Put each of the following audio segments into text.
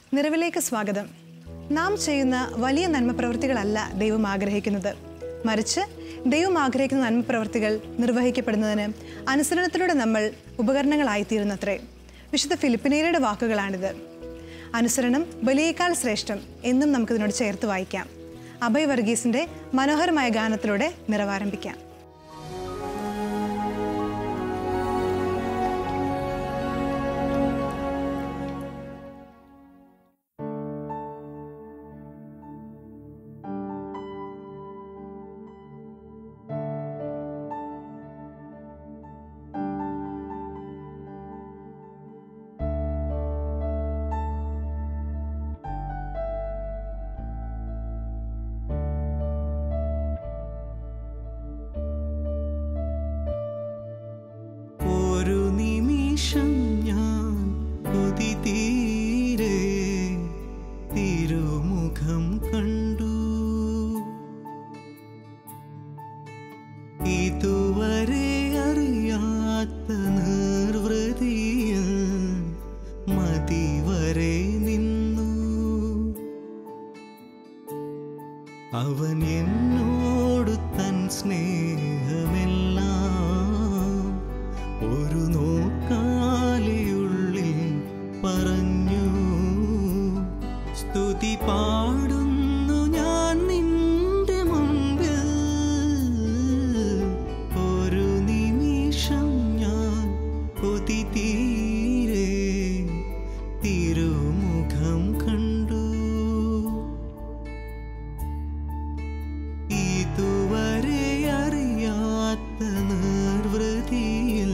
നിറവിലേക്ക് സ്വാഗതം നാം ചെയ്യുന്ന വലിയ നന്മ പ്രവൃത്തികളല്ല ദൈവം ആഗ്രഹിക്കുന്നത് മറിച്ച് ദൈവം ആഗ്രഹിക്കുന്ന നന്മ പ്രവൃത്തികൾ നിർവഹിക്കപ്പെടുന്നതിന് അനുസരണത്തിലൂടെ നമ്മൾ ഉപകരണങ്ങളായിത്തീരുന്നത്രേ വിശുദ്ധ ഫിലിപ്പിനേരുടെ വാക്കുകളാണിത് അനുസരണം ബലിയേക്കാൾ ശ്രേഷ്ഠം എന്നും നമുക്കിതിനോട് ചേർത്ത് വായിക്കാം അഭയ് വർഗീസിന്റെ മനോഹരമായ ഗാനത്തിലൂടെ നിറവാരംഭിക്കാം ഒരു നിമിഷം ഞാൻ കൊതി തീരെ തിരുമുഖം കണ്ടു ഇതുവരെ അറിയാത്ത നിർവൃതിയിൽ മതിവരെ നിന്നു അവൻ എന്നോട് തൻ സ്നേഹമെല്ലാം ഒരു നോക്കാലെയുള്ളിൽ പറഞ്ഞു സ്തുതി പാടുന്നു ഞാൻ നിന്റെ മുമ്പിൽ ഒരു നിമിഷം ഞാൻ കൊതി തീരെ തിരുമുഖം കണ്ടു ഇതുവരെ അറിയാത്ത നിർവൃതിയിൽ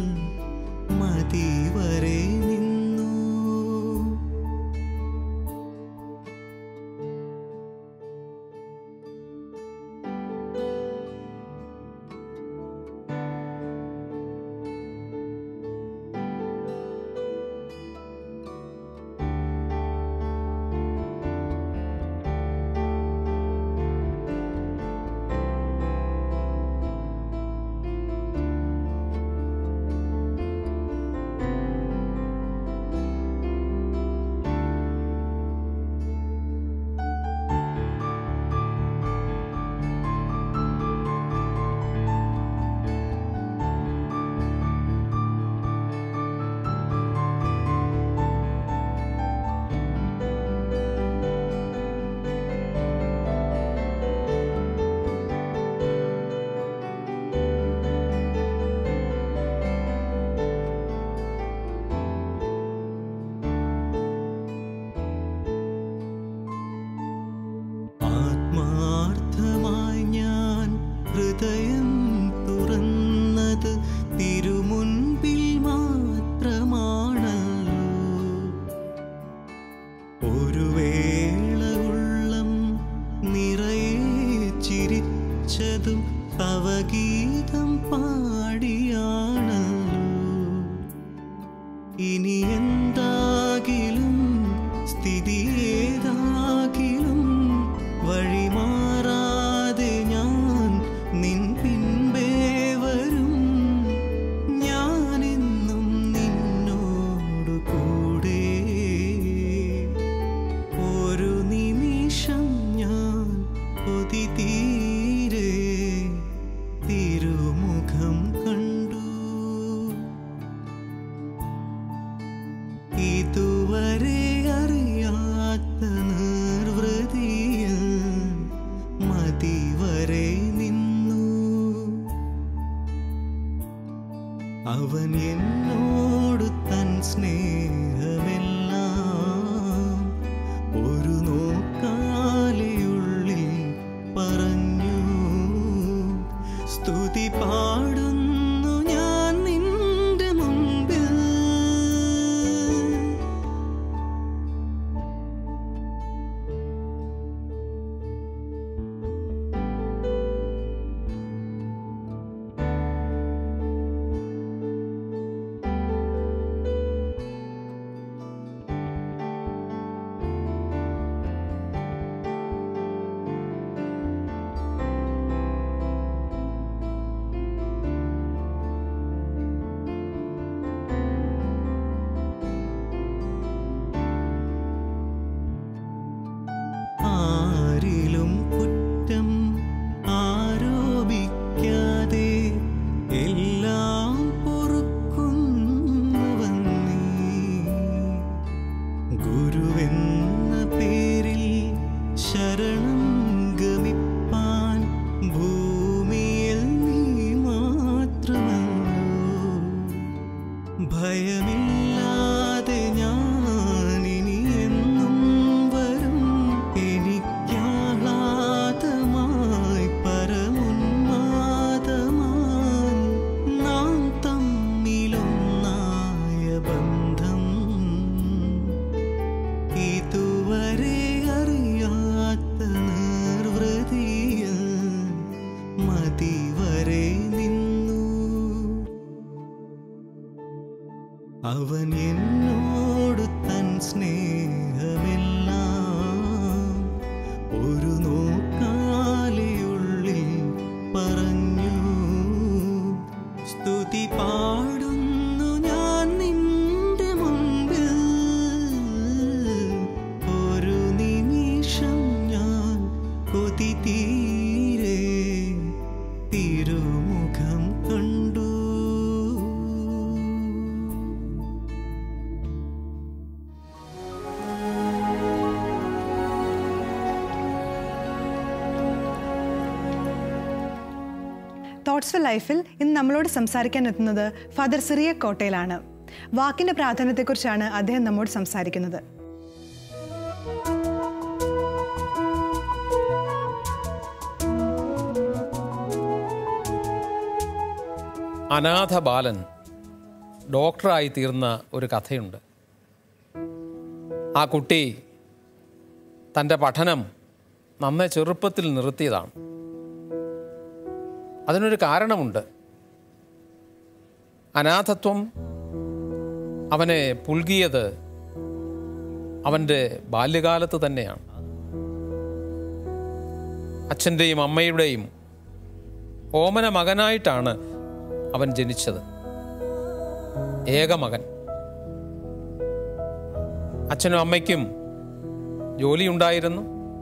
മതിവരെ നിന്നു ആത്മാർത്ഥമായി ഞാൻ ഹൃദയം തുറന്നത് തിരുമുൻപിൽ മാത്രമാണല്ലോ ഒരു വേള ഉള്ളം നിറയെ ചിരിച്ചതും തവ ഗീതം പാടിയാണല്ലോ ഇനി എന്താകിലും സ്ഥിതി ഏതാകിലും വഴിമാറാതെ ഞാൻ നിൻ പിൻപേ വരും ഞാനെന്നും നിന്നോടു കൂടെ ഒരു നിമിഷം ഞാൻ കൊതി തീരെ തിരുമുഖം കണ്ടു ഇതുവരെ അറിയാത്ത നിർവൃതിയിൽ മതിവരെ നിന്നു അവൻ എന്നോട് തൻ സ്നേഹമെല്ലാം ഒരു നോക്കാലെയുള്ളിൽ പറഞ്ഞു സ്തുതി പാടുന്നു ഞാൻ നിന്റെ മുമ്പിൽ ഭയമില്ലാതെ ഞാനിനി എന്നും വരും എനിക്കാഹ്ലാദമായി പരമുന്മാദമായി നാം തമ്മിലൊന്നായ ബന്ധം ഇതുവരെ അറിയാത്ത നിർവൃതിയിൽ മതിവരെ നിന്നു അവൻ എന്നോട് തൻ സ്നേഹമെല്ലാം ഒരു നോക്കാലെയുള്ളിൽ പറഞ്ഞു സ്തുതി പാടുന്നു ഞാൻ നിന്റെ മുമ്പിൽ ഒരു നിമിഷം ഞാൻ കൊതി തീരെ തിരുമുഖം കണ്ടു തോട്ട്സ് ഫോർ ലൈഫിൽ ഇന്ന് നമ്മളോട് സംസാരിക്കാൻ എത്തുന്നത് ഫാദർ സിറിയ കോട്ടയിലാണ് വാക്കിന്റെ പ്രാധാന്യത്തെക്കുറിച്ചാണ് അദ്ദേഹം നമ്മോട് സംസാരിക്കുന്നത് അനാഥ ബാലൻ ഡോക്ടറായി തീർന്ന ഒരു കഥയുണ്ട് ആ കുട്ടി തൻ്റെ പഠനം നന്നേ ചെറുപ്പത്തിൽ നിർത്തിയതാണ് അതിനൊരു കാരണമുണ്ട് അനാഥത്വം അവനെ പുൽകിയത് അവൻ്റെ ബാല്യകാലത്ത് തന്നെയാണ് അച്ഛൻ്റെയും അമ്മയുടെയും ഓമന മകനായിട്ടാണ് അവൻ ജനിച്ചത് ഏക മകൻ അച്ഛനും അമ്മയ്ക്കും ജോലിയുണ്ടായിരുന്നു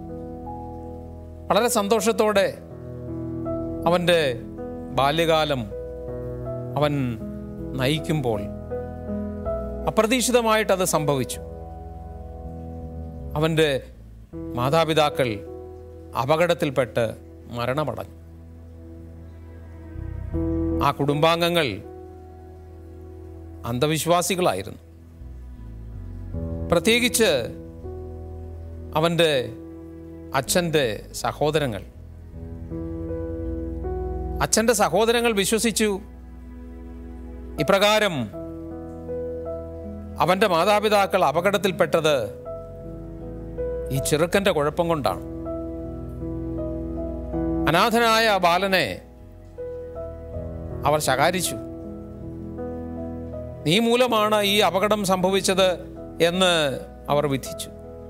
വളരെ സന്തോഷത്തോടെ അവൻ്റെ ബാല്യകാലം അവൻ നയിക്കുമ്പോൾ അപ്രതീക്ഷിതമായിട്ടത് സംഭവിച്ചു അവൻ്റെ മാതാപിതാക്കൾ അപകടത്തിൽപ്പെട്ട് മരണമടഞ്ഞു ആ കുടുംബാംഗങ്ങൾ അന്ധവിശ്വാസികളായിരുന്നു പ്രത്യേകിച്ച് അവൻ്റെ അച്ഛൻ്റെ സഹോദരങ്ങൾ അച്ഛൻ്റെ സഹോദരങ്ങൾ വിശ്വസിച്ചു ഇപ്രകാരം അവൻ്റെ മാതാപിതാക്കൾ അപകടത്തിൽപ്പെട്ടത് ഈ ചെറുക്കൻ്റെ കുഴപ്പം കൊണ്ടാണ് അനാഥനായ ആ ബാലനെ അവർ ശകാരിച്ചു നീ മൂലമാണ് ഈ അപകടം സംഭവിച്ചത് എന്ന് അവർ വിധിച്ചു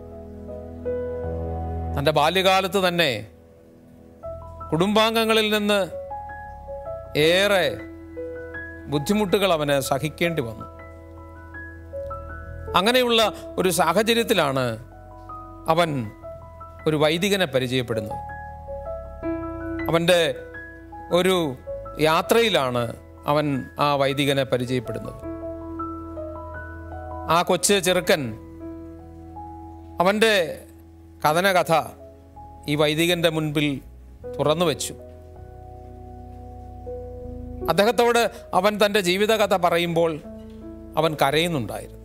തൻ്റെ ബാല്യകാലത്ത് തന്നെ കുടുംബാംഗങ്ങളിൽ നിന്ന് ഏറെ ബുദ്ധിമുട്ടുകൾ അവന് സഹിക്കേണ്ടി വന്നു അങ്ങനെയുള്ള ഒരു സാഹചര്യത്തിലാണ് അവൻ ഒരു വൈദികനെ പരിചയപ്പെടുന്നത് അവൻ്റെ ഒരു യാത്രയിലാണ് അവൻ ആ വൈദികനെ പരിചയപ്പെടുന്നത് ആ കൊച്ച് ചെറുക്കൻ അവൻ്റെ കഥനകഥ ഈ വൈദികന്റെ മുൻപിൽ തുറന്നു വെച്ചു അദ്ദേഹത്തോട് അവൻ തൻ്റെ ജീവിതകഥ പറയുമ്പോൾ അവൻ കരയുന്നുണ്ടായിരുന്നു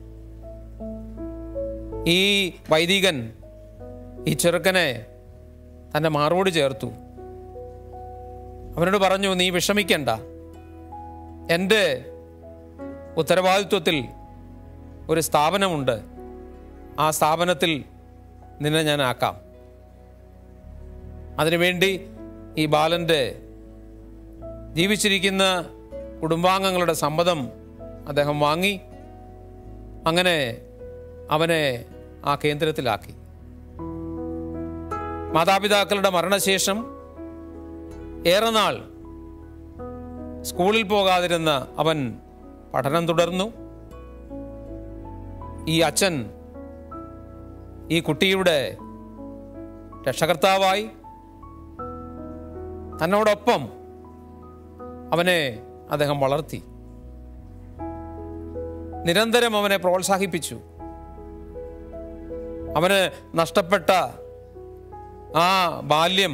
ഈ വൈദികൻ ഈ ചെറുക്കനെ തൻ്റെ മാറോട് ചേർത്തു അവനോട് പറഞ്ഞു നീ വിഷമിക്കണ്ട എൻ്റെ ഉത്തരവാദിത്വത്തിൽ ഒരു സ്ഥാപനമുണ്ട് ആ സ്ഥാപനത്തിൽ നിന്നെ ഞാൻ ആക്കാം അതിനുവേണ്ടി ഈ ബാലൻ്റെ ജീവിച്ചിരിക്കുന്ന കുടുംബാംഗങ്ങളുടെ സമ്മതം അദ്ദേഹം വാങ്ങി അങ്ങനെ അവനെ ആ കേന്ദ്രത്തിലാക്കി മാതാപിതാക്കളുടെ മരണശേഷം ഏറെ നാൾ സ്കൂളിൽ പോകാതിരുന്ന അവൻ പഠനം തുടർന്നു ഈ അച്ഛൻ ഈ കുട്ടിയുടെ രക്ഷകർത്താവായി തന്നോടൊപ്പം അവനെ അദ്ദേഹം വളർത്തി നിരന്തരം അവനെ പ്രോത്സാഹിപ്പിച്ചു അവന് നഷ്ടപ്പെട്ട ആ ബാല്യം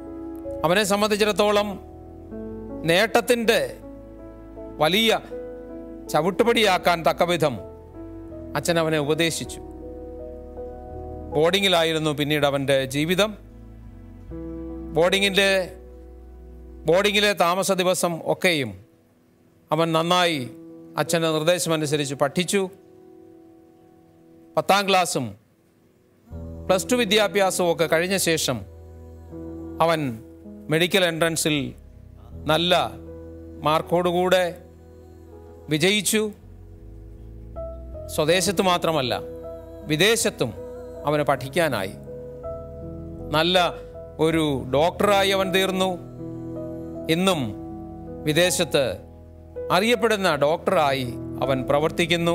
അവനെ സംബന്ധിച്ചിടത്തോളം നേട്ടത്തിൻ്റെ വലിയ ചവിട്ടുപടിയാക്കാൻ തക്കവിധം അച്ഛൻ അവനെ ഉപദേശിച്ചു ബോർഡിങ്ങിലായിരുന്നു പിന്നീട് അവൻ്റെ ജീവിതം ബോർഡിങ്ങിൻ്റെ ബോർഡിങ്ങിലെ താമസ ദിവസം ഒക്കെയും അവൻ നന്നായി അച്ഛൻ്റെ നിർദ്ദേശമനുസരിച്ച് പഠിച്ചു പത്താം ക്ലാസ്സും പ്ലസ് ടു വിദ്യാഭ്യാസവും ഒക്കെ കഴിഞ്ഞ ശേഷം അവൻ മെഡിക്കൽ എൻട്രൻസിൽ നല്ല മാർക്കോടുകൂടെ വിജയിച്ചു സ്വദേശത്ത് മാത്രമല്ല വിദേശത്തും അവന് പഠിക്കാനായി നല്ല ഒരു ഡോക്ടറായി അവൻ തീർന്നു ഇന്നും വിദേശത്ത് അറിയപ്പെടുന്ന ഡോക്ടറായി അവൻ പ്രവർത്തിക്കുന്നു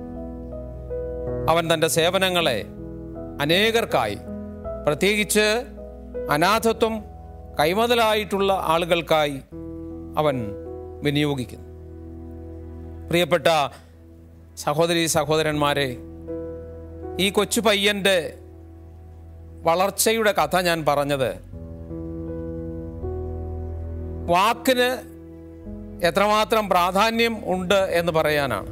അവൻ തൻ്റെ സേവനങ്ങളെ അനേകർക്കായി പ്രത്യേകിച്ച് അനാഥത്വം കൈമുതലായിട്ടുള്ള ആളുകൾക്കായി അവൻ വിനിയോഗിക്കുന്നു പ്രിയപ്പെട്ട സഹോദരി സഹോദരന്മാരെ ഈ കൊച്ചു പയ്യൻ്റെ വളർച്ചയുടെ കഥ ഞാൻ പറഞ്ഞത് വാക്കിന് എത്രമാത്രം പ്രാധാന്യം ഉണ്ട് എന്ന് പറയാനാണ്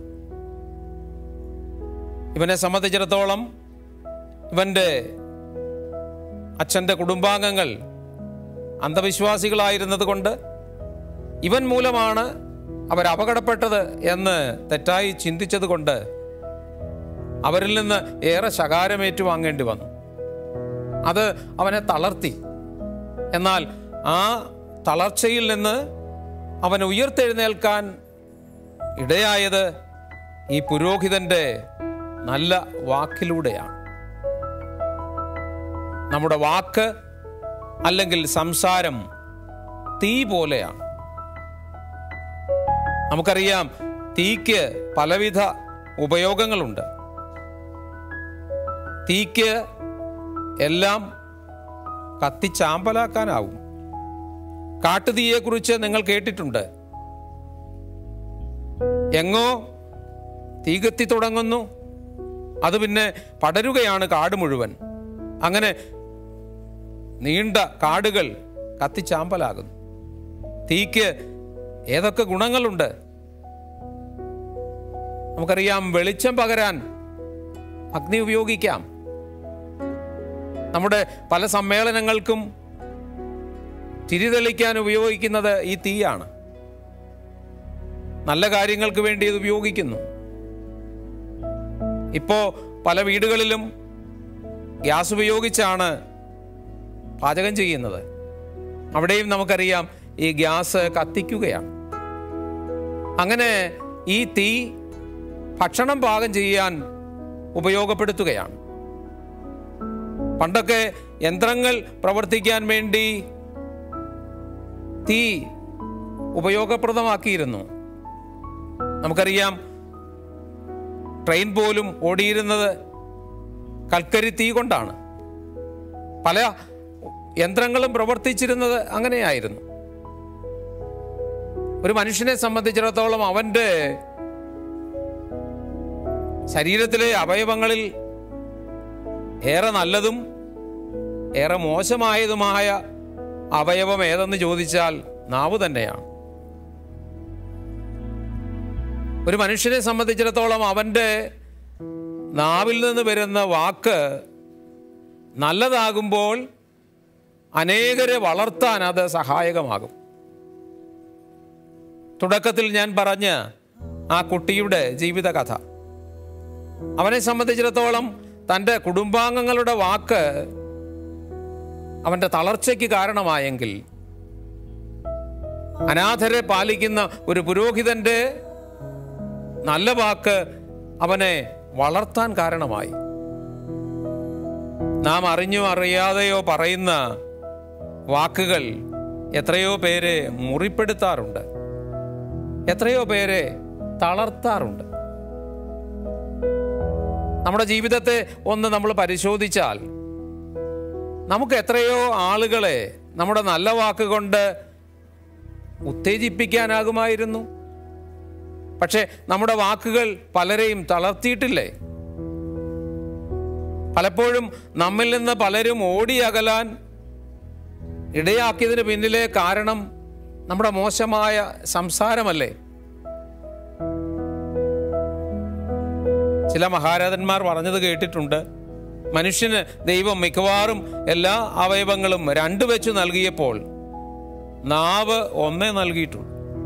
ഇവനെ സംബന്ധിച്ചിടത്തോളം ഇവൻ്റെ അച്ഛൻ്റെ കുടുംബാംഗങ്ങൾ അന്ധവിശ്വാസികളായിരുന്നത് കൊണ്ട് ഇവൻ മൂലമാണ് അവർ അപകടപ്പെട്ടത് എന്ന് തെറ്റായി ചിന്തിച്ചത് കൊണ്ട് അവരിൽ നിന്ന് ഏറെ ശകാരമേറ്റു വാങ്ങേണ്ടി വന്നു അത് അവനെ തളർത്തി എന്നാൽ ആ തളർച്ചയിൽ നിന്ന് അവൻ ഉയർത്തെഴുന്നേൽക്കാൻ ഇടയായത് ഈ പുരോഹിതന്റെ നല്ല വാക്കിലൂടെയാണ് നമ്മുടെ വാക്ക് അല്ലെങ്കിൽ സംസാരം തീ പോലെയാണ് നമുക്കറിയാം തീക്ക് പലവിധ ഉപയോഗങ്ങളുണ്ട് തീക്ക് എല്ലാം കത്തിച്ചാമ്പലാക്കാനാവും കാട്ടുതീയെക്കുറിച്ച് നിങ്ങൾ കേട്ടിട്ടുണ്ട് എങ്ങോ തീ കത്തി തുടങ്ങുന്നു അത് പിന്നെ പടരുകയാണ് കാട് മുഴുവൻ അങ്ങനെ നീണ്ട കാടുകൾ കത്തിച്ചാമ്പലാകുന്നു തീക്ക് ഏതൊക്കെ ഗുണങ്ങളുണ്ട് നമുക്കറിയാം വെളിച്ചം പകരാൻ അഗ്നി ഉപയോഗിക്കാം നമ്മുടെ പല സമ്മേളനങ്ങൾക്കും തിരിതെളിക്കാൻ ഉപയോഗിക്കുന്നത് ഈ തീയാണ് നല്ല കാര്യങ്ങൾക്ക് വേണ്ടി ഇത് ഉപയോഗിക്കുന്നു ഇപ്പോ പല വീടുകളിലും ഗ്യാസ് ഉപയോഗിച്ചാണ് പാചകം ചെയ്യുന്നത് അവിടെയും നമുക്കറിയാം ഈ ഗ്യാസ് കത്തിക്കുകയാണ് അങ്ങനെ ഈ തീ ഭക്ഷണം പാകം ചെയ്യാൻ ഉപയോഗപ്പെടുത്തുകയാണ് പണ്ടൊക്കെ യന്ത്രങ്ങൾ പ്രവർത്തിക്കാൻ വേണ്ടി തീ ഉപയോഗപ്രദമാക്കിയിരുന്നു നമുക്കറിയാം ട്രെയിൻ പോലും ഓടിയിരുന്നത് കൽക്കരി തീ കൊണ്ടാണ് പല യന്ത്രങ്ങളും പ്രവർത്തിച്ചിരുന്നത് അങ്ങനെയായിരുന്നു ഒരു മനുഷ്യനെ സംബന്ധിച്ചിടത്തോളം അവൻ്റെ ശരീരത്തിലെ അവയവങ്ങളിൽ ഏറെ നല്ലതും ഏറെ മോശമായതുമായ അവയവം ഏതെന്ന് ചോദിച്ചാൽ നാവ് തന്നെയാണ് ഒരു മനുഷ്യനെ സംബന്ധിച്ചിടത്തോളം അവൻ്റെ നാവിൽ നിന്ന് വരുന്ന വാക്ക് നല്ലതാകുമ്പോൾ അനേകരെ വളർത്താൻ അത് സഹായകമാകും തുടക്കത്തിൽ ഞാൻ പറഞ്ഞ ആ കുട്ടിയുടെ ജീവിതകഥ അവനെ സംബന്ധിച്ചിടത്തോളം തൻ്റെ കുടുംബാംഗങ്ങളുടെ വാക്ക് അവൻ്റെ തളർച്ചയ്ക്ക് കാരണമായെങ്കിൽ അനാഥരെ പാലിക്കുന്ന ഒരു പുരോഹിതന്റെ നല്ല വാക്ക് അവനെ വളർത്താൻ കാരണമായി നാം അറിഞ്ഞോ അറിയാതെയോ പറയുന്ന വാക്കുകൾ എത്രയോ പേരെ മുറിപ്പെടുത്താറുണ്ട് എത്രയോ പേരെ തളർത്താറുണ്ട് നമ്മുടെ ജീവിതത്തെ ഒന്ന് നമ്മൾ പരിശോധിച്ചാൽ നമുക്ക് എത്രയോ ആളുകളെ നമ്മുടെ നല്ല വാക്കുകൊണ്ട് ഉത്തേജിപ്പിക്കാനാകുമായിരുന്നു പക്ഷെ നമ്മുടെ വാക്കുകൾ പലരെയും തളർത്തിയിട്ടില്ലേ പലപ്പോഴും നമ്മിൽ നിന്ന് പലരും ഓടി അകലാൻ ഇടയാക്കിയതിന് പിന്നിലെ കാരണം നമ്മുടെ മോശമായ സംസാരമല്ലേ ചില മഹാരാജന്മാർ പറഞ്ഞത് കേട്ടിട്ടുണ്ട് മനുഷ്യന് ദൈവം മിക്കവാറും എല്ലാ അവയവങ്ങളും രണ്ട് വെച്ച് നൽകിയപ്പോൾ നാവ് ഒന്നേ നൽകിയിട്ടുള്ളൂ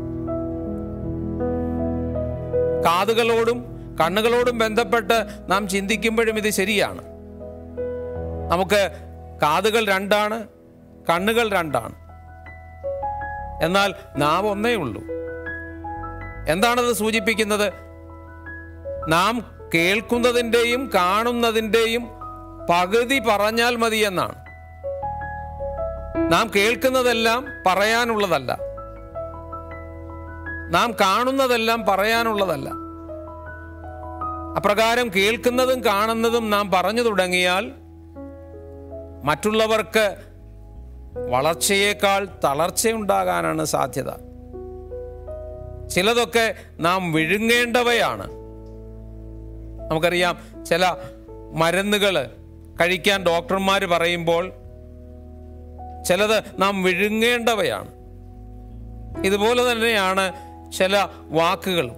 കാതുകളോടും കണ്ണുകളോടും ബന്ധപ്പെട്ട് നാം ചിന്തിക്കുമ്പോഴും ഇത് ശരിയാണ് നമുക്ക് കാതുകൾ രണ്ടാണ് കണ്ണുകൾ രണ്ടാണ് എന്നാൽ നാവ് ഒന്നേ ഉള്ളൂ എന്താണത് സൂചിപ്പിക്കുന്നത് നാം കേൾക്കുന്നതിൻ്റെയും കാണുന്നതിൻ്റെയും പകുതി പറഞ്ഞാൽ മതി എന്നാണ് നാം കേൾക്കുന്നതെല്ലാം പറയാനുള്ളതല്ല നാം കാണുന്നതെല്ലാം പറയാനുള്ളതല്ല അപ്രകാരം കേൾക്കുന്നതും കാണുന്നതും നാം പറഞ്ഞു തുടങ്ങിയാൽ മറ്റുള്ളവർക്ക് വളർച്ചയേക്കാൾ തളർച്ചയുണ്ടാകാനാണ് സാധ്യത ചിലതൊക്കെ നാം വിഴുങ്ങേണ്ടവയാണ് നമുക്കറിയാം ചില മരുന്നുകൾ കഴിക്കാൻ ഡോക്ടർമാർ പറയുമ്പോൾ ചിലത് നാം വിഴുങ്ങേണ്ടവയാണ് ഇതുപോലെ തന്നെയാണ് ചില വാക്കുകളും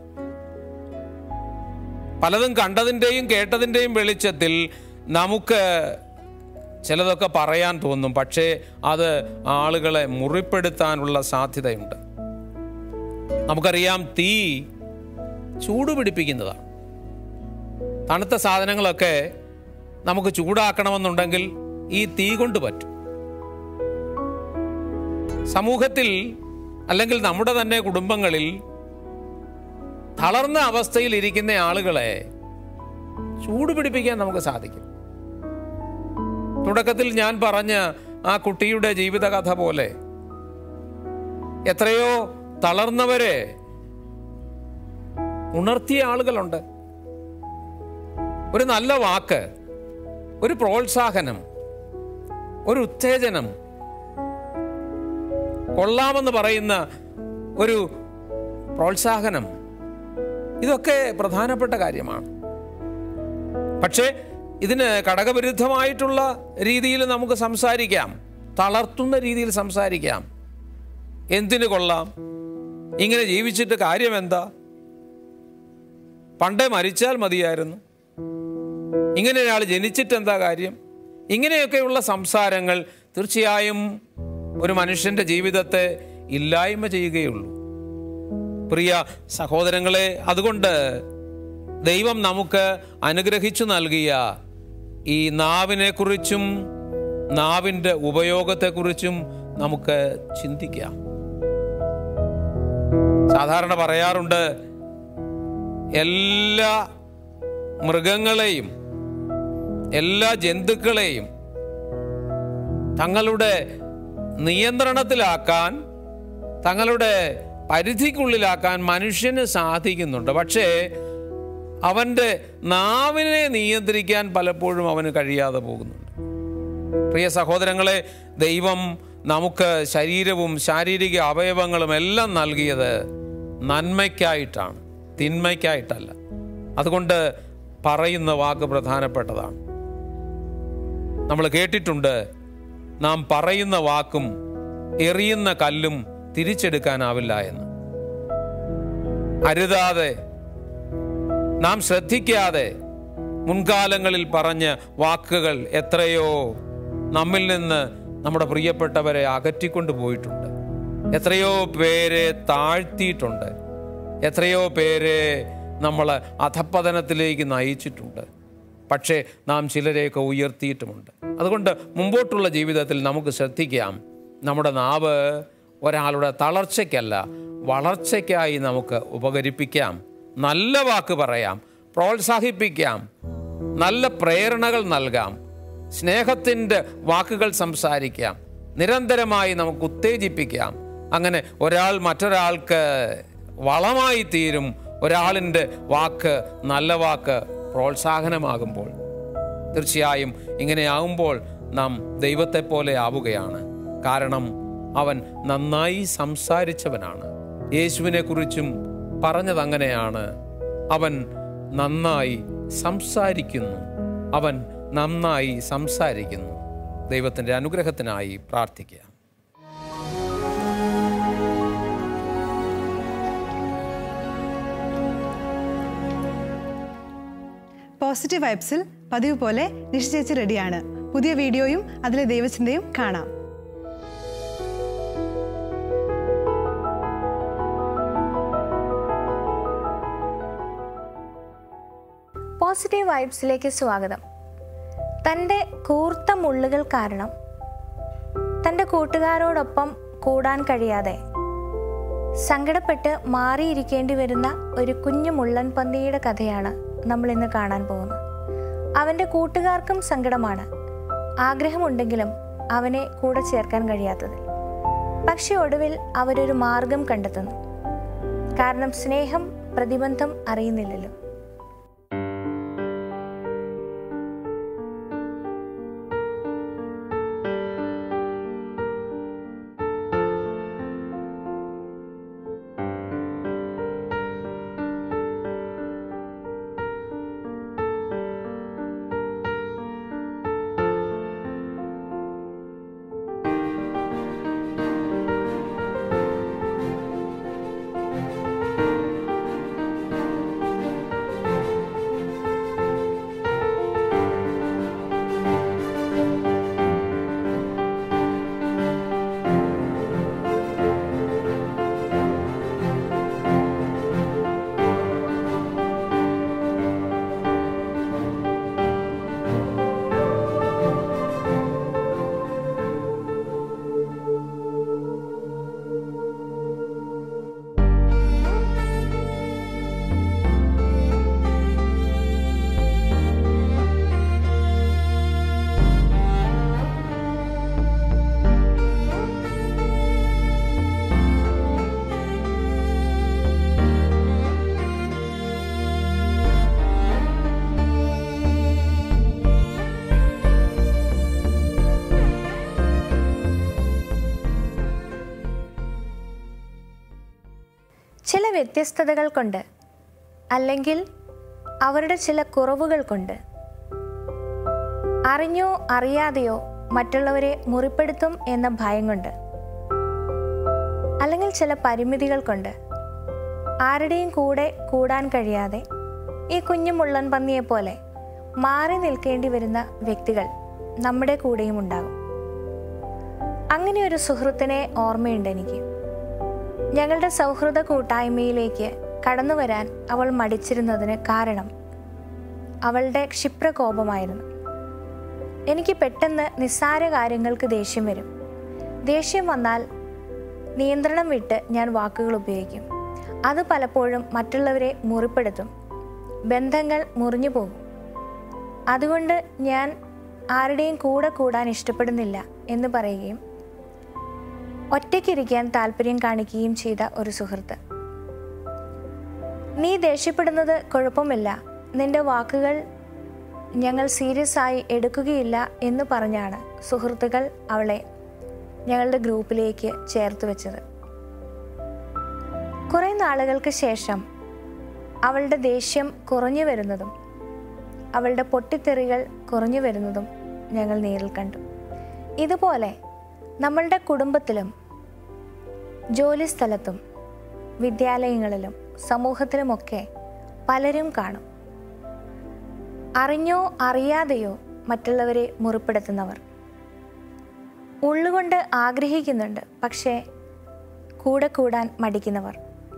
പലതും കണ്ടതിൻ്റെയും കേട്ടതിൻ്റെയും വെളിച്ചത്തിൽ നമുക്ക് ചിലതൊക്കെ പറയാൻ തോന്നും പക്ഷേ അത് ആളുകളെ മുറിപ്പെടുത്താനുള്ള സാധ്യതയുണ്ട് നമുക്കറിയാം തീ ചൂട് പിടിപ്പിക്കുന്നതാണ് തണുത്ത സാധനങ്ങളൊക്കെ നമുക്ക് ചൂടാക്കണമെന്നുണ്ടെങ്കിൽ ഈ തീ കൊണ്ട് പറ്റും സമൂഹത്തിൽ അല്ലെങ്കിൽ നമ്മുടെ തന്നെ കുടുംബങ്ങളിൽ തളർന്ന അവസ്ഥയിൽ ഇരിക്കുന്ന ആളുകളെ ചൂട് പിടിപ്പിക്കാൻ നമുക്ക് സാധിക്കും തുടക്കത്തിൽ ഞാൻ പറഞ്ഞ ആ കുട്ടിയുടെ ജീവിതകഥ പോലെ എത്രയോ തളർന്നവരെ ഉണർത്തിയ ആളുകളുണ്ട് ഒരു നല്ല വാക്ക് ഒരു പ്രോത്സാഹനം ഒരു ഉത്തേജനം കൊള്ളാമെന്ന് പറയുന്ന ഒരു പ്രോത്സാഹനം ഇതൊക്കെ പ്രധാനപ്പെട്ട കാര്യമാണ് പക്ഷേ ഇതിന് ഘടകവിരുദ്ധമായിട്ടുള്ള രീതിയിൽ നമുക്ക് സംസാരിക്കാം തളർത്തുന്ന രീതിയിൽ സംസാരിക്കാം എന്തിനു കൊള്ളാം ഇങ്ങനെ ജീവിച്ചിട്ട് കാര്യം എന്താ പണ്ടേ മരിച്ചാൽ മതിയായിരുന്നു ഇങ്ങനെ ഒരാൾ ജനിച്ചിട്ട് എന്താ കാര്യം ഇങ്ങനെയൊക്കെയുള്ള സംസാരങ്ങൾ തീർച്ചയായും ഒരു മനുഷ്യന്റെ ജീവിതത്തെ ഇല്ലായ്മ ചെയ്യുകയുള്ളൂ പ്രിയ സഹോദരങ്ങളെ അതുകൊണ്ട് ദൈവം നമുക്ക് അനുഗ്രഹിച്ചു നൽകിയ ഈ നാവിനെക്കുറിച്ചും നാവിൻ്റെ ഉപയോഗത്തെക്കുറിച്ചും നമുക്ക് ചിന്തിക്കാം സാധാരണ പറയാറുണ്ട് എല്ലാ മൃഗങ്ങളെയും എല്ലാ ജന്തുക്കളെയും തങ്ങളുടെ നിയന്ത്രണത്തിലാക്കാൻ തങ്ങളുടെ പരിധിക്കുള്ളിലാക്കാൻ മനുഷ്യന് സാധിക്കുന്നുണ്ട് പക്ഷേ അവൻ്റെ നാവിനെ നിയന്ത്രിക്കാൻ പലപ്പോഴും അവന് കഴിയാതെ പോകുന്നുണ്ട് പ്രിയ സഹോദരങ്ങളെ ദൈവം നമുക്ക് ശരീരവും ശാരീരിക അവയവങ്ങളും എല്ലാം നൽകിയത് നന്മയ്ക്കായിട്ടാണ് തിന്മയ്ക്കായിട്ടല്ല അതുകൊണ്ട് പറയുന്ന വാക്ക് പ്രധാനപ്പെട്ടതാണ് നമ്മൾ കേട്ടിട്ടുണ്ട് നാം പറയുന്ന വാക്കും എറിയുന്ന കല്ലും തിരിച്ചെടുക്കാനാവില്ല എന്ന് അരുതാതെ നാം ശ്രദ്ധിക്കാതെ മുൻകാലങ്ങളിൽ പറഞ്ഞ വാക്കുകൾ എത്രയോ നമ്മിൽ നിന്ന് നമ്മുടെ പ്രിയപ്പെട്ടവരെ അകറ്റിക്കൊണ്ട് പോയിട്ടുണ്ട് എത്രയോ പേരെ താഴ്ത്തിയിട്ടുണ്ട് എത്രയോ പേരെ നമ്മൾ അധപ്പതനത്തിലേക്ക് നയിച്ചിട്ടുണ്ട് പക്ഷേ നാം ചിലരെയൊക്കെ ഉയർത്തിയിട്ടുമുണ്ട് അതുകൊണ്ട് മുമ്പോട്ടുള്ള ജീവിതത്തിൽ നമുക്ക് ശ്രദ്ധിക്കാം നമ്മുടെ നാവ് ഒരാളുടെ തളർച്ചയ്ക്കല്ല വളർച്ചയ്ക്കായി നമുക്ക് ഉപകരിപ്പിക്കാം നല്ല വാക്ക് പറയാം പ്രോത്സാഹിപ്പിക്കാം നല്ല പ്രേരണകൾ നൽകാം സ്നേഹത്തിൻ്റെ വാക്കുകൾ സംസാരിക്കാം നിരന്തരമായി നമുക്ക് ഉത്തേജിപ്പിക്കാം അങ്ങനെ ഒരാൾ മറ്റൊരാൾക്ക് വളമായി തീരും ഒരാളിൻ്റെ വാക്ക് നല്ല വാക്ക് പ്രോത്സാഹനമാകുമ്പോൾ തീർച്ചയായും ഇങ്ങനെയാകുമ്പോൾ നാം ദൈവത്തെ പോലെ ആവുകയാണ് കാരണം അവൻ നന്നായി സംസാരിച്ചവനാണ് യേശുവിനെ കുറിച്ചും പറഞ്ഞത് അങ്ങനെയാണ് അവൻ നന്നായി സംസാരിക്കുന്നു അവൻ നന്നായി സംസാരിക്കുന്നു ദൈവത്തിൻ്റെ അനുഗ്രഹത്തിനായി പ്രാർത്ഥിക്കുക പോസിറ്റീവ് വൈബ്സിൽ പതിവ് പോലെ നിഷ ചേച്ചി റെഡിയാണ് പുതിയ വീഡിയോയും അതിലെ ദൈവചിന്തയും കാണാം പോസിറ്റീവ് വൈബ്സിലേക്ക് സ്വാഗതം തൻ്റെ കൂർത്ത മുള്ളുകൾ കാരണം തൻ്റെ കൂട്ടുകാരോടൊപ്പം കൂടാൻ കഴിയാതെ സങ്കടപ്പെട്ട് മാറിയിരിക്കേണ്ടി വരുന്ന ഒരു കുഞ്ഞു മുള്ളൻ പന്നിയുടെ കഥയാണ് നമ്മൾ ഇന്ന് കാണാൻ പോകുന്നത് അവൻ്റെ കൂട്ടുകാർക്കും സങ്കടമാണ് ആഗ്രഹമുണ്ടെങ്കിലും അവനെ കൂടെ ചേർക്കാൻ കഴിയാത്തത് പക്ഷെ ഒടുവിൽ അവരൊരു മാർഗം കണ്ടെത്തുന്നു കാരണം സ്നേഹം പ്രതിബന്ധം അറിയുന്നില്ലല്ലോ ചില വ്യത്യസ്തതകൾ കൊണ്ട് അല്ലെങ്കിൽ അവരുടെ ചില കുറവുകൾ കൊണ്ട് അറിഞ്ഞോ അറിയാതെയോ മറ്റുള്ളവരെ മുറിപ്പെടുത്തും എന്ന ഭയം കൊണ്ട് അല്ലെങ്കിൽ ചില പരിമിതികൾ കൊണ്ട് ആരുടെയും കൂടെ കൂടാൻ കഴിയാതെ ഈ കുഞ്ഞു മുള്ളൻ പന്നിയെ പോലെ മാറി നിൽക്കേണ്ടി വരുന്ന വ്യക്തികൾ നമ്മുടെ കൂടെയും ഉണ്ടാകും അങ്ങനെ ഒരു സുഹൃത്തിനെ ഓർമ്മയുണ്ട് എനിക്ക് ഞങ്ങളുടെ സൗഹൃദ കൂട്ടായ്മയിലേക്ക് കടന്നു വരാൻ അവൾ മടിച്ചിരുന്നതിന് കാരണം അവളുടെ ക്ഷിപ്രകോപമായിരുന്നു എനിക്ക് പെട്ടെന്ന് നിസ്സാര കാര്യങ്ങൾക്ക് ദേഷ്യം വരും ദേഷ്യം വന്നാൽ നിയന്ത്രണം വിട്ട് ഞാൻ വാക്കുകൾ ഉപയോഗിക്കും അത് പലപ്പോഴും മറ്റുള്ളവരെ മുറിപ്പെടുത്തും ബന്ധങ്ങൾ മുറിഞ്ഞു പോകും അതുകൊണ്ട് ഞാൻ ആരുടെയും കൂടെ കൂടാൻ ഇഷ്ടപ്പെടുന്നില്ല എന്ന് പറയുകയും ഒറ്റയ്ക്കിരിക്കാൻ താല്പര്യം കാണിക്കുകയും ചെയ്ത ഒരു സുഹൃത്ത് നീ ദേഷ്യപ്പെടുന്നത് കുഴപ്പമില്ല നിന്റെ വാക്കുകൾ ഞങ്ങൾ സീരിയസ് ആയി എടുക്കുകയില്ല എന്ന് പറഞ്ഞാണ് സുഹൃത്തുക്കൾ അവളെ ഞങ്ങളുടെ ഗ്രൂപ്പിലേക്ക് ചേർത്ത് വെച്ചത് കുറേ നാളുകൾക്ക് ശേഷം അവളുടെ ദേഷ്യം കുറഞ്ഞു വരുന്നതും അവളുടെ പൊട്ടിത്തെറികൾ കുറഞ്ഞു വരുന്നതും ഞങ്ങൾ നേരിൽ കണ്ടു ഇതുപോലെ നമ്മളുടെ കുടുംബത്തിലും ജോലിസ്ഥലത്തും വിദ്യാലയങ്ങളിലും സമൂഹത്തിലുമൊക്കെ പലരും കാണും അറിഞ്ഞോ അറിയാതെയോ മറ്റുള്ളവരെ മുറിപ്പെടുത്തുന്നവർ ഉള്ളുകൊണ്ട് ആഗ്രഹിക്കുന്നുണ്ട് പക്ഷേ കൂടെ കൂടാൻ മടിക്കുന്നവർ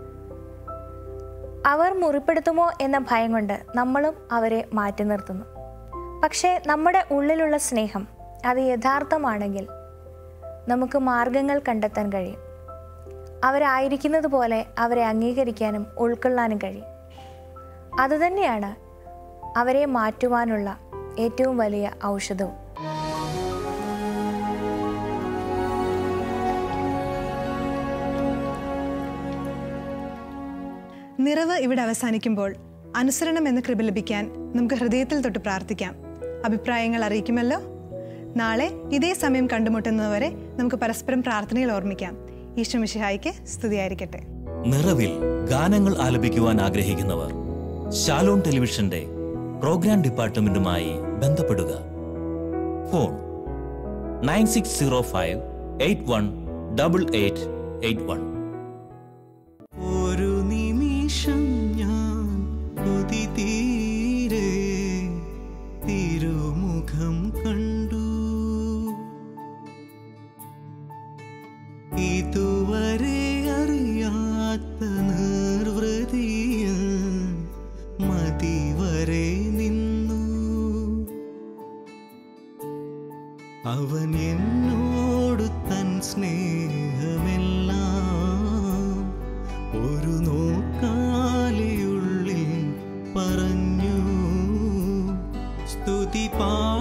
അവർ മുറിപ്പെടുത്തുമോ എന്ന ഭയം കൊണ്ട് നമ്മളും അവരെ മാറ്റി നിർത്തുന്നു പക്ഷേ നമ്മുടെ ഉള്ളിലുള്ള സ്നേഹം അത് യഥാർത്ഥമാണെങ്കിൽ നമുക്ക് മാർഗങ്ങൾ കണ്ടെത്താൻ കഴിയും അവരായിരിക്കുന്നത് പോലെ അവരെ അംഗീകരിക്കാനും ഉൾക്കൊള്ളാനും കഴിയും അതുതന്നെയാണ് അവരെ മാറ്റുവാനുള്ള ഏറ്റവും വലിയ ഔഷധവും നിറവ് ഇവിടെ അവസാനിക്കുമ്പോൾ അനുസരണം എന്ന കൃപ ലഭിക്കാൻ നമുക്ക് ഹൃദയത്തിൽ തൊട്ട് പ്രാർത്ഥിക്കാം അഭിപ്രായങ്ങൾ അറിയിക്കുമല്ലോ നാളെ ഇതേ സമയം കണ്ടുമുട്ടുന്നതുവരെ നമുക്ക് പരസ്പരം പ്രാർത്ഥനയിൽ ഓർമ്മിക്കാം ഈശോ മിശിഹായിക്ക് സ്തുതിയായിരിക്കട്ടെ നിറവിൽ ഗാനങ്ങൾ ആലപിക്കുവാൻ ആഗ്രഹിക്കുന്നവർ ശാലോൺ ടെലിവിഷന്റെ പ്രോഗ്രാം ഡിപ്പാർട്ട്മെന്റുമായി ബന്ധപ്പെടുക phone nine six zero five eight one double eight eight one ഒരു നിമിഷം ഞാൻ കൊതി തീരെ അവൻ എന്നോട് തൻ സ്നേഹമെല്ലാം ഒരു നോക്കാലിയുള്ളിൽ പറഞ്ഞു സ്തുതി പാ